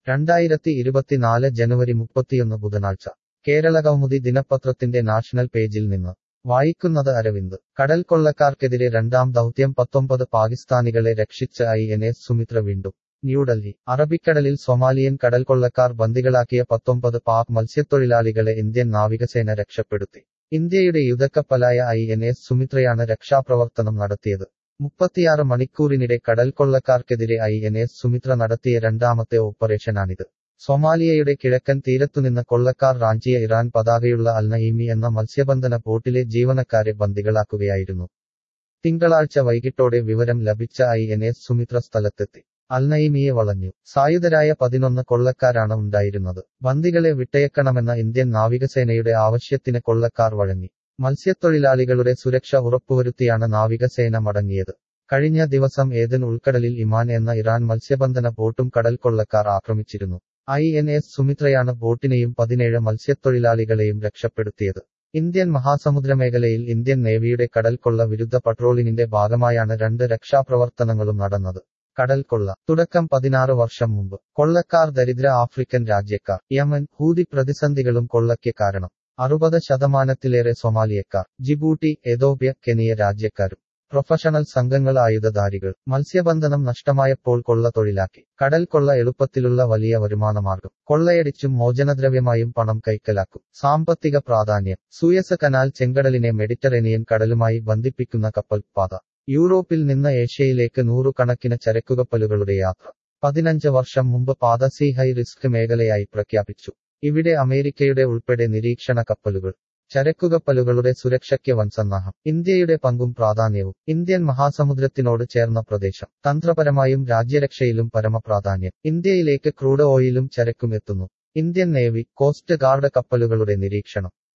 രണ്ടായിരത്തി ഇരുപത്തിനാല് ജനുവരി മുപ്പത്തിയൊന്ന് ബുധനാഴ്ച കേരളകൗമുദി ദിനപത്രത്തിന്റെ നാഷണൽ പേജിൽ നിന്ന് വായിക്കുന്നത് അരവിന്ദ് കടൽ കൊള്ളക്കാർക്കെതിരെ രണ്ടാം ദൗത്യം പത്തൊമ്പത് പാകിസ്ഥാനികളെ രക്ഷിച്ച ഐ എൻ എസ് സുമിത്ര വീണ്ടും ന്യൂഡൽഹി അറബിക്കടലിൽ സൊമാലിയൻ കടൽ കൊള്ളക്കാർ ബന്ദികളാക്കിയ പത്തൊമ്പത് പാക് മത്സ്യത്തൊഴിലാളികളെ ഇന്ത്യൻ നാവികസേന രക്ഷപ്പെടുത്തി ഇന്ത്യയുടെ യുദ്ധക്കപ്പലായ ഐ എൻ എസ് സുമിത്രയാണ് രക്ഷാപ്രവർത്തനം നടത്തിയത് മുപ്പത്തിയാറ് മണിക്കൂറിനിടെ കടൽ കൊള്ളക്കാർക്കെതിരെ ഐ എൻ എസ് സുമിത്ര നടത്തിയ രണ്ടാമത്തെ ഓപ്പറേഷനാണിത് സൊമാലിയയുടെ കിഴക്കൻ തീരത്തുനിന്ന് കൊള്ളക്കാർ റാഞ്ചിയ ഇറാൻ പതാകയുള്ള അൽനഈമി എന്ന മത്സ്യബന്ധന ബോട്ടിലെ ജീവനക്കാരെ ബന്ദികളാക്കുകയായിരുന്നു തിങ്കളാഴ്ച വൈകിട്ടോടെ വിവരം ലഭിച്ച ഐ എൻ എസ് സുമിത്ര സ്ഥലത്തെത്തി അൽനഈമിയെ വളഞ്ഞു സായുധരായ പതിനൊന്ന് കൊള്ളക്കാരാണ് ഉണ്ടായിരുന്നത് ബന്ദികളെ വിട്ടയക്കണമെന്ന ഇന്ത്യൻ നാവികസേനയുടെ ആവശ്യത്തിന് കൊള്ളക്കാർ വഴങ്ങി മത്സ്യത്തൊഴിലാളികളുടെ സുരക്ഷ ഉറപ്പുവരുത്തിയാണ് നാവികസേന മടങ്ങിയത് കഴിഞ്ഞ ദിവസം ഏതൻ ഉൾക്കടലിൽ ഇമാൻ എന്ന ഇറാൻ മത്സ്യബന്ധന ബോട്ടും കടൽ കൊള്ളക്കാർ ആക്രമിച്ചിരുന്നു ഐ എൻ എസ് സുമിത്രയാണ് ബോട്ടിനെയും പതിനേഴ് മത്സ്യത്തൊഴിലാളികളെയും രക്ഷപ്പെടുത്തിയത് ഇന്ത്യൻ മഹാസമുദ്രമേഖലയിൽ ഇന്ത്യൻ നേവിയുടെ കടൽക്കൊള്ള വിരുദ്ധ പട്രോളിംഗിന്റെ ഭാഗമായാണ് രണ്ട് രക്ഷാപ്രവർത്തനങ്ങളും നടന്നത് കടൽക്കൊള്ള തുടക്കം പതിനാറ് വർഷം മുമ്പ് കൊള്ളക്കാർ ദരിദ്ര ആഫ്രിക്കൻ രാജ്യക്കാർ യമൻ ഹൂതി പ്രതിസന്ധികളും കൊള്ളയ്ക്ക് കാരണം അറുപത് ശതമാനത്തിലേറെ സൊമാലിയക്കാർ ജിബൂട്ടി എതോപ്യ കെനിയ രാജ്യക്കാരും പ്രൊഫഷണൽ സംഘങ്ങൾ ആയുധധാരികൾ മത്സ്യബന്ധനം നഷ്ടമായപ്പോൾ കൊള്ള തൊഴിലാക്കി കടൽ കൊള്ള എളുപ്പത്തിലുള്ള വലിയ വരുമാനമാർഗം കൊള്ളയടിച്ചും മോചനദ്രവ്യമായും പണം കൈക്കലാക്കും സാമ്പത്തിക പ്രാധാന്യം സൂയസ് കനാൽ ചെങ്കടലിനെ മെഡിറ്ററേനിയൻ കടലുമായി ബന്ധിപ്പിക്കുന്ന കപ്പൽ പാത യൂറോപ്പിൽ നിന്ന് ഏഷ്യയിലേക്ക് നൂറുകണക്കിന് ചരക്കുകപ്പലുകളുടെ യാത്ര പതിനഞ്ച് വർഷം മുമ്പ് പാത സി ഹൈ റിസ്ക് മേഖലയായി പ്രഖ്യാപിച്ചു ഇവിടെ അമേരിക്കയുടെ ഉൾപ്പെടെ നിരീക്ഷണ കപ്പലുകൾ ചരക്കുകപ്പലുകളുടെ സുരക്ഷയ്ക്ക് വൻസന്നാഹം ഇന്ത്യയുടെ പങ്കും പ്രാധാന്യവും ഇന്ത്യൻ മഹാസമുദ്രത്തിനോട് ചേർന്ന പ്രദേശം തന്ത്രപരമായും രാജ്യരക്ഷയിലും പരമപ്രാധാന്യം ഇന്ത്യയിലേക്ക് ക്രൂഡ് ഓയിലും ചരക്കും എത്തുന്നു ഇന്ത്യൻ നേവി കോസ്റ്റ് ഗാർഡ് കപ്പലുകളുടെ നിരീക്ഷണം